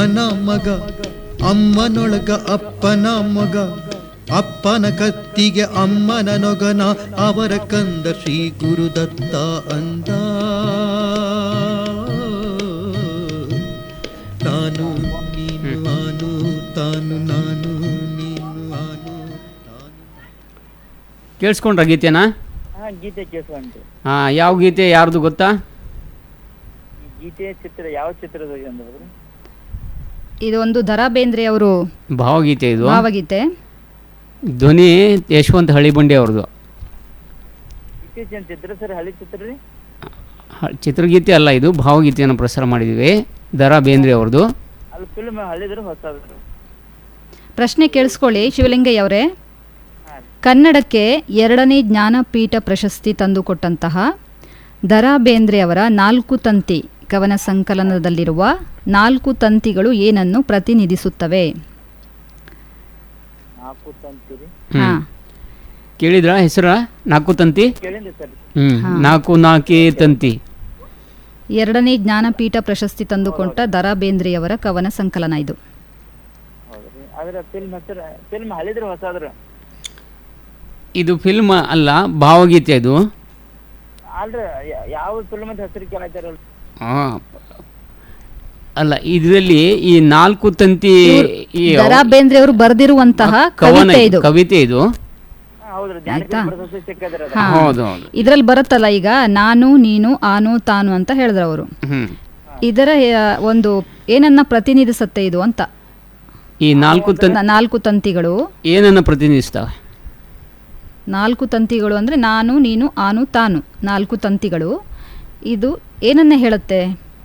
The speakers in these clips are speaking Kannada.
ಅಪ್ಪನ ಮಗ ಅಮ್ಮನೊಳಗ ಅಪ್ಪನ ಮಗ ಅಪ್ಪನ ಕತ್ತಿಗೆ ಅಮ್ಮನ ನೊಗನ ಅವರ ಕಂದ ಶ್ರೀ ಗುರುದತ್ತ ಅಂದ ತಾನು ನೀನು ನಾನು ತಾನು ನಾನು ನೀನು ನಾನು ತಾನು ಕೇಳಿಸ್ಕೊಂಡ್ರ ಗೀತೆನಾ ಹಾ ಗೀತೆ ಕೇಳಿಸ್ಕೊಂಡ್ರಿ ಹಾಂ ಯಾವ ಗೀತೆ ಯಾರ್ದು ಗೊತ್ತಾ ಈ ಗೀತೆ ಚಿತ್ರ ಯಾವ ಚಿತ್ರದ ಅಂದ್ರೆ ಇದು ಒಂದು ದರಾ ಬೇಂದ್ರೆ ಅವರು ಭಾವಗೀತೆ ಇದು ಭಾವಗೀತೆ ಧ್ವನಿ ಯಶವಂತ್ ಹಳಿಬಂಡಿ ಅವ್ರದ್ದು ಇತ್ತೀಚಿನ ಚಿತ್ರ ಸರ್ ಹಳಿ ಚಿತ್ರ ರೀ ಹ- ಚಿತ್ರಗೀತೆ ಅಲ್ಲ ಇದು ಭಾವಗೀತೆಯನ್ನು ಪ್ರಸಾರ ಮಾಡಿದ್ದೀವಿ ದರಾ ಬೇಂದ್ರೆ ಅವ್ರದ್ದು ಅಲ್ಲಿ ಫಿಲ್ಮ್ ಹಳಿದ್ರು ಹೊಸದ್ರು ಪ್ರಶ್ನೆ ಕೇಳಿಸ್ಕೊಳ್ಳಿ ಶಿವಲಿಂಗಯ್ಯ ಅವರೇ ಕನ್ನಡಕ್ಕೆ ಎರಡನೇ ಜ್ಞಾನಪೀಠ ಪ್ರಶಸ್ತಿ ತಂದುಕೊಟ್ಟಂತಹ ದರಾ ಬೇಂದ್ರೆ ಅವರ ನಾಲ್ಕು ತಂತಿ ಕವನ ಸಂಕಲನದಲ್ಲಿರುವ ನಾಲ್ಕು ತಂತಿಗಳು ಏನನ್ನು ಪ್ರತಿನಿಧಿಸುತ್ತವೆ ನಾಲ್ಕು ತಂತೀರಿ ಹಾ ಕೇಳಿದ್ರ ಹೆಸರ ನಾಲ್ಕು ತಂತಿ ಕೇಳಿದ್ರಿ ಸರ್ ಹ್ಮ್ ನಾಲ್ಕು ನಾಲ್ಕೇ ತಂತಿ ಎರಡನೇ ಜ್ಞಾನಪೀಠ ಪ್ರಶಸ್ತಿ ತಂದುಕೊಟ್ಟ ದರಾ ಬೇಂದ್ರೆಯವರ ಕವನ ಸಂಕಲನ ಇದು ಹೌದ್ರಿ ಆದ್ರೆ ಫಿಲ್ಮ್ ಹೆಸರು ಫಿಲ್ಮ್ ಹಳಿದ್ರು ಹೊಸದ್ರು ಇದು ಫಿಲ್ಮ್ ಅಲ್ಲ ಭಾವಗೀತೆ ಇದು ಅಲ್ರಿ ಯ- ಯಾವ ಫಿಲ್ಮ್ ಅಂತ ಹೆಸರು ಕೇಳತ್ತಾರಲ್ಲ ಆ, ಅಲ್ಲ ಇದರಲ್ಲಿ ಈ ನಾಲ್ಕು ತಂತಿ ಈ ದರಾ ಬೇಂದ್ರೆ ಅವರು ಬರೆದಿರುವಂತಹ ಕವನ ಕವಿತೆ ಇದು ಕವಿತೆ ಇದು ಹೌದ್ರಿ ಜ್ಞಾನಪೀಠ ಪ್ರಶಸ್ತಿ ಸಿಕ್ಕದ್ರ ಹಾ. ಹೌದು ಹೌದು ಇದ್ರಲ್ಲಿ ಬರುತ್ತಲ್ಲ ಈಗ ನಾನು ನೀನು ಆನು ತಾನು ಅಂತ ಹೇಳಿದ್ರು ಅವರು ಹ್ಮ್ ಇದರ ಆ, ಒಂದು ಏನನ್ನ ಪ್ರತಿನಿಧಿಸುತ್ತೆ ಇದು ಅಂತ ಈ ನಾಲ್ಕು ತಂತಿ ನ- ನಾಲ್ಕು ತಂತಿಗಳು ಏನನ್ನ ಪ್ರತಿನಿಧಿಸ್ತವೆ ನಾಲ್ಕು ತಂತಿಗಳು ಅಂದ್ರೆ ನಾನು ನೀನು ಆನು ತಾನು ನಾಲ್ಕು ತಂತಿಗಳು ಇದು ಏನನ್ನ ಹೇಳುತ್ತೆ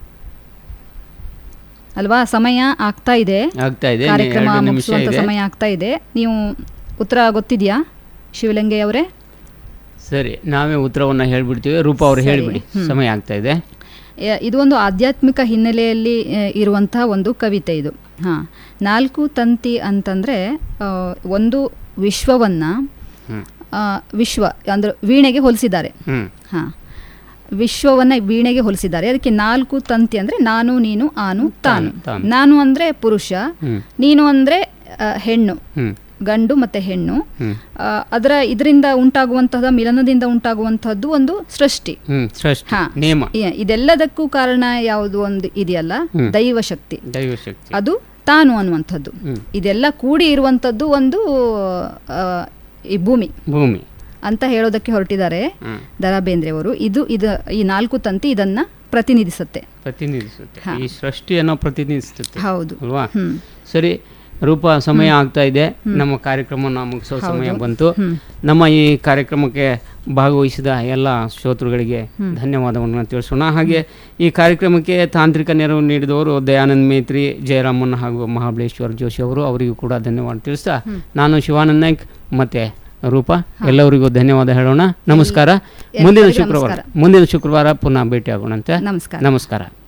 ಅಲ್ವಾ ಸಮಯ ಆಗ್ತಾ ಇದೆ ಆಗ್ತಾ ಇದೆ ಕಾರ್ಯಕ್ರಮ ಎರಡು ನಿಮಿಷ ಮುಗಿಸುವಂತ ಇದೆ ಸಮಯ ಆಗ್ತಾ ಇದೆ ನೀವು ಉತ್ತರ ಗೊತ್ತಿದ್ಯಾ ಶಿವಲಿಂಗಯ್ಯ ಅವರೇ ಸರಿ ನಾವೇ ಉತ್ತರವನ್ನ ಹೇಳ್ಬಿಡ್ತೀವಿ ರೂಪ ಅವ್ರು ಹೇಳ್ಬಿಡಿ ಸಮಯ ಆಗ್ತಾ ಇದೆ ಯ- ಇದು ಒಂದು ಆಧ್ಯಾತ್ಮಿಕ ಹಿನ್ನೆಲೆಯಲ್ಲಿ ಆ, ಇರುವಂತಹ ಒಂದು ಕವಿತೆ ಇದು ಹಾಂ ನಾಲ್ಕು ತಂತಿ ಅಂತಂದರೆ ಒಂದು ವಿಶ್ವವನ್ನು ಹ್ಮ್ ವಿಶ್ವ ಅಂದರೆ ವೀಣೆಗೆ ಹೋಲಿಸಿದ್ದಾರೆ ಹ್ಮ್ ಹಾಂ ವಿಶ್ವವನ್ನು ವೀಣೆಗೆ ಹೋಲಿಸಿದ್ದಾರೆ ಅದಕ್ಕೆ ನಾಲ್ಕು ತಂತಿ ಅಂದರೆ ನಾನು ನೀನು ಆನು ತಾನು ತಾನು. ನಾನು ಅಂದರೆ ಪುರುಷ ಹ್ಮ್ ನೀನು ಅಂದರೆ ಹೆಣ್ಣು ಹ್ಮ್ ಗಂಡು ಮತ್ತು ಹೆಣ್ಣು ಹ್ಮ್ ಆ, ಅದರ ಇದರಿಂದ ಉಂಟಾಗುವಂತಹ ಮಿಲನದಿಂದ ಉಂಟಾಗುವಂತಹದ್ದು ಒಂದು ಸೃಷ್ಟಿ ಹ್ಮ್ ಸೃಷ್ಟಿ ಹಾ. ನೇಮ ಇ- ಇದೆಲ್ಲದಕ್ಕೂ ಕಾರಣ ಯಾವುದು ಒಂದು ಇದೆಯಲ್ಲ ಹ್ಮ್. ದೈವ ಶಕ್ತಿ ದೈವಶಕ್ತಿ ಅದು ತಾನು ಅನ್ನುವಂಥದ್ದು ಹ್ಮ್. ಇದೆಲ್ಲ ಕೂಡಿ ಇರುವಂಥದ್ದು ಒಂದು ಆ, ಈ ಭೂಮಿ ಭೂಮಿ ಅಂತ ಹೇಳೋದಕ್ಕೆ ಹೊರಟಿದ್ದಾರೆ ಹ್ಮ್ ದರಾ ಬೇಂದ್ರೆ ಅವರು ಇದು ಇದು ಈ ನಾಲ್ಕು ತಂತಿ ಇದನ್ನ ಪ್ರತಿನಿಧಿಸುತ್ತೆ ಪ್ರತಿನಿಧಿಸುತ್ತೆ ಹಾ. ಈ ಸೃಷ್ಟಿಯನ್ನು ಪ್ರತಿನಿಧಿಸುತ್ತೆ ಹೌದು ಅಲ್ವಾ ಹ್ಮ್ ಸರಿ ರೂಪ ಸಮಯ ಆಗ್ತಾ ಇದೆ ನಮ್ಮ ಕಾರ್ಯಕ್ರಮನ ಮುಗಿಸೋ ಸಮಯ ಬಂತು ನಮ್ಮ ಈ ಕಾರ್ಯಕ್ರಮಕ್ಕೆ ಭಾಗವಹಿಸಿದ ಎಲ್ಲ ಶ್ರೋತೃಗಳಿಗೆ ಧನ್ಯವಾದವನ್ನು ತಿಳಿಸೋಣ ಹಾಗೆ ಈ ಕಾರ್ಯಕ್ರಮಕ್ಕೆ ತಾಂತ್ರಿಕ ನೆರವು ನೀಡಿದವರು ದಯಾನಂದ್ ಮೇತ್ರಿ ಜಯರಾಮನ್ ಹಾಗೂ ಮಹಾಬಲೇಶ್ವರ್ ಜೋಶಿ ಅವರು ಅವರಿಗೂ ಕೂಡ ಧನ್ಯವಾದ ತಿಳಿಸ್ತಾ ನಾನು ಶಿವಾನಂದ್ ನಾಯ್ಕ್ ಮತ್ತೆ ರೂಪ ಎಲ್ಲರಿಗೂ ಧನ್ಯವಾದ ಹೇಳೋಣ ನಮಸ್ಕಾರ ಮುಂದಿನ ಎಲ್ಲರಿಗೂ ಶುಕ್ರವಾರ ನಮಸ್ಕಾರ. ಮುಂದಿನ ಶುಕ್ರವಾರ ಪುನಃ ಭೇಟಿಯಾಗೋಣಂತೆ ನಮಸ್ಕಾರ ನಮಸ್ಕಾರ